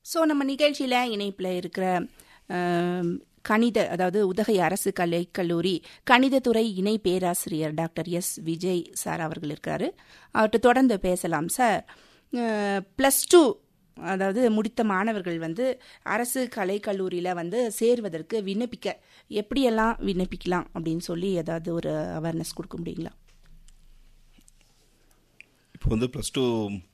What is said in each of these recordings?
So நம்ம நிகழ்ச்சியில் இணைப்பில் இருக்கிற ஆம், கணித அதாவது உதகை அரசு கலை கல்லூரி கணிதத்துறை இணை பேராசிரியர் டாக்டர் எஸ் விஜய் சார் அவர்கள் இருக்காரு அவர்கிட்ட தொடர்ந்து பேசலாம் சார் ப்ளஸ் டூ அதாவது முடித்த மாணவர்கள் வந்து அரசு கலை கல்லூரியில் வந்து சேர்வதற்கு விண்ணப்பிக்க எப்படியெல்லாம் விண்ணப்பிக்கலாம் அப்படின்னு சொல்லி ஏதாவது ஒரு அவேர்னஸ் கொடுக்க முடியுங்களா இப்போ வந்து ப்ளஸ் டூ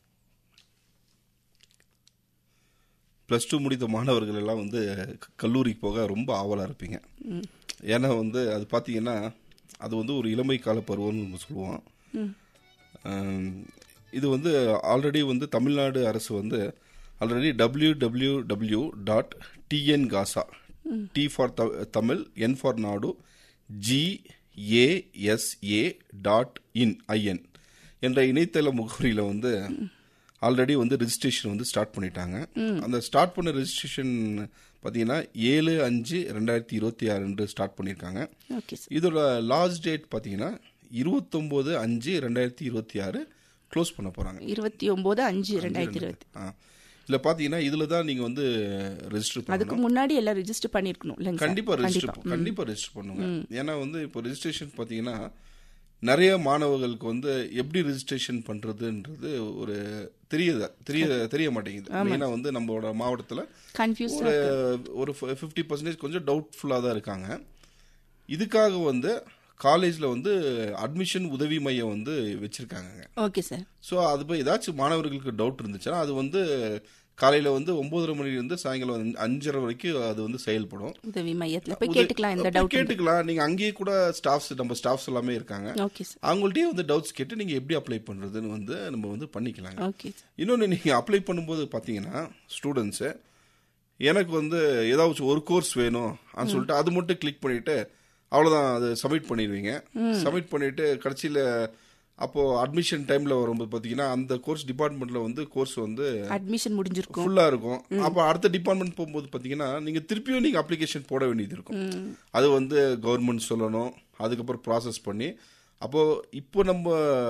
ப்ளஸ் டூ முடித்த மாணவர்கள் எல்லாம் வந்து க- கல்லூரிக்கு போக ரொம்ப ஆவலாக இருப்பீங்க ஏன்னா வந்து அது பார்த்தீங்கன்னா அது வந்து ஒரு இளமை கால பருவம்னு நம்ம சொல்லுவோம் ஆம், இது வந்து ஆல்ரெடி வந்து தமிழ்நாடு அரசு வந்து already W W W dot TN GASA T for Tamil N for Nadu GASA dot in IN என்ற இணையதள முகவரியில் வந்து ஆல்ரெடி வந்து ரெஜிஸ்ட்ரேஷன் வந்து ஸ்டார்ட் பண்ணிட்டாங்க அந்த ஸ்டார்ட் பண்ண ரெஜிஸ்ட்ரேஷன் பார்த்தீங்கன்னா ஏழு அஞ்சு ரெண்டாயிரத்தி இருபத்தி ஆறு என்று ஸ்டார்ட் பண்ணியிருக்காங்க ஓகே சார் இதோட லாஸ்ட் டேட் பார்த்தீங்கன்னா இருபத்தொம்போது அஞ்சு ரெண்டாயிரத்தி இருபத்தி ஆறு க்ளோஸ் பண்ண போகிறாங்க இருபத்தி ஒம்பது அஞ்சு ரெண்டாயிரத்தி இருபத்தி ஆ இதில் பார்த்தீங்கன்னா இதில் தான் நீங்கள் வந்து ரெஜிஸ்டர் பண்ணணும் அதுக்கு முன்னாடி எல்லாம் ரெஜிஸ்டர் பண்ணிருக்கணும் இல்லைங்க சார்? கண்டிப்பா ரெஜிஸ்டர் கண்டிப்பா ரெஜிஸ்டர் பண்ணுங்க ஏன்னா வந்து இப்போ ரெஜிஸ்ட்ரேஷன் பாத்தீங்கன்னா நிறைய மாணவர்களுக்கு வந்து எப்படி ரெஜிஸ்ட்ரேஷன் பண்றதுன்றது ஒரு தெரியல தெரிய தெரிய மாட்டேங்குது மெயினா வந்து நம்மளோட மாவட்டத்துல கன்ஃபியூஸ் ஒரு ஒரு ஃபிஃப்டி பர்சன்டேஜ் கொஞ்சம் டவுட்ஃபுல்லாக தான் இருக்காங்க இதுக்காக வந்து காலேஜ்ல வந்து அட்மிஷன் உதவி மையம் வந்து வச்சிருக்காங்க ஓகே சார் ஸோ அது போய் ஏதாச்சும் மாணவர்களுக்கு டவுட் இருந்துச்சுன்னா அது வந்து காலையில வந்து ஒன்பதரை மணிலேருந்து சாயங்காலம் வந்து அஞ்சரை வரைக்கும் அது வந்து செயல்படும் உதவி மையத்துல போய் உத- கேட்டுக்கலாம் இந்த போய் டவுட் கேட்டுக்கலாம் நீங்க அங்கேயே கூட ஸ்டாஃப்ஸ் நம்ம ஸ்டாஃப்ஸ் எல்லாமே இருக்காங்க ஓகே சார் அவங்கள்ட்டயே வந்து டவுட்ஸ் கேட்டு நீங்க எப்படி அப்ளை பண்றதுன்னு வந்து நம்ம வந்து பண்ணிக்கலாங்க ஓகே சார் இன்னொன்று நீங்கள் அப்ளை பண்ணும்போது பார்த்தீங்கன்னா ஸ்டூடெண்ட்ஸு எனக்கு வந்து ஏதாச்சும் ஒரு கோர்ஸ் வேணும் அப்படின்னு சொல்லிட்டு அது மட்டும் கிளிக் பண்ணிட்டு அவ்வளோதான் அது சப்மிட் பண்ணிடுவீங்க சப்மிட் பண்ணிட்டு கடைசியில் அப்போ அட்மிஷன் டைமில் வரும்போது பார்த்தீங்கன்னா அந்த கோர்ஸ் டிபார்ட்மெண்ட்டில் வந்து கோர்ஸ் வந்து அட்மிஷன் முடிஞ்சிருக்கும் ஃபுல்லாக இருக்கும் அப்போ அடுத்த டிபார்ட்மெண்ட் போகும்போது பார்த்தீங்கன்னா நீங்கள் திருப்பியும் நீங்கள் அப்ளிகேஷன் போட வேண்டியது இருக்கும் அது வந்து கவர்மெண்ட் சொல்லணும் அதுக்கப்புறம் ப்ராசஸ் பண்ணி அப்போது இப்போ நம்ம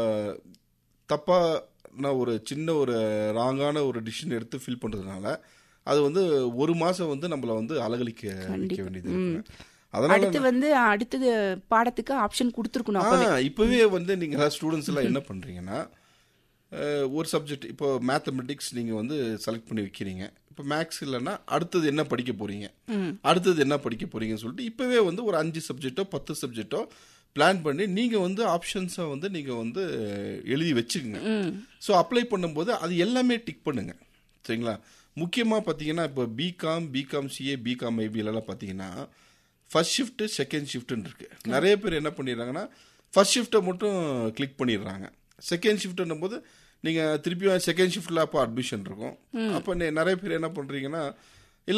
தப்பான ஒரு சின்ன ஒரு ராங்கான ஒரு டிசிஷன் எடுத்து ஃபில் பண்ணுறதுனால அது வந்து ஒரு மாதம் வந்து நம்மளை வந்து அலகழிக்க வைக்க வேண்டியது இருக்கு அதனால அடுத்து வந்து அடுத்தது பாடத்துக்கு ஆப்ஷன் கொடுத்துருக்கணும் அப்பவே ஆ இப்போவே வந்து நீங்கள் ஸ்டூடெண்ட்ஸ் எல்லாம் என்ன பண்ணுறீங்கன்னா அஹ், ஒரு சப்ஜெக்ட் இப்போ மேத்தமெட்டிக்ஸ் நீங்கள் வந்து செலக்ட் பண்ணி வைக்கிறீங்க இப்போ மேக்ஸ் இல்லைன்னா அடுத்தது என்ன படிக்க போறீங்க அடுத்தது என்ன படிக்க போறீங்கன்னு சொல்லிட்டு இப்போவே வந்து ஒரு அஞ்சு சப்ஜெக்டோ பத்து சப்ஜெக்டோ பிளான் பண்ணி நீங்கள் வந்து ஆப்ஷன்ஸை வந்து நீங்கள் வந்து எழுதி வச்சுக்கோங்க ஸோ அப்ளை பண்ணும்போது அது எல்லாமே டிக் பண்ணுங்க சரிங்களா முக்கியமாக பார்த்தீங்கன்னா இப்போ பிகாம் பிகாம் சிஏ பிகாம் ஐபிஎல்லாம் பார்த்தீங்கன்னா ஃபர்ஸ்ட் ஷிஃப்ட் செகண்ட் ஷிஃப்ட்னு இருக்கு நிறைய பேர் என்ன பண்ணிடுறாங்கன்னா ஃபர்ஸ்ட் ஷிஃப்ட்டை மட்டும் கிளிக் பண்ணிடுறாங்க செகண்ட் ஷிஃப்ட்னும் போது நீங்கள் திருப்பியும் செகண்ட் ஷிஃப்ட்டில் அப்போ அட்மிஷன் இருக்கும் அப்போ நிறைய பேர் என்ன பண்ணுறீங்கன்னா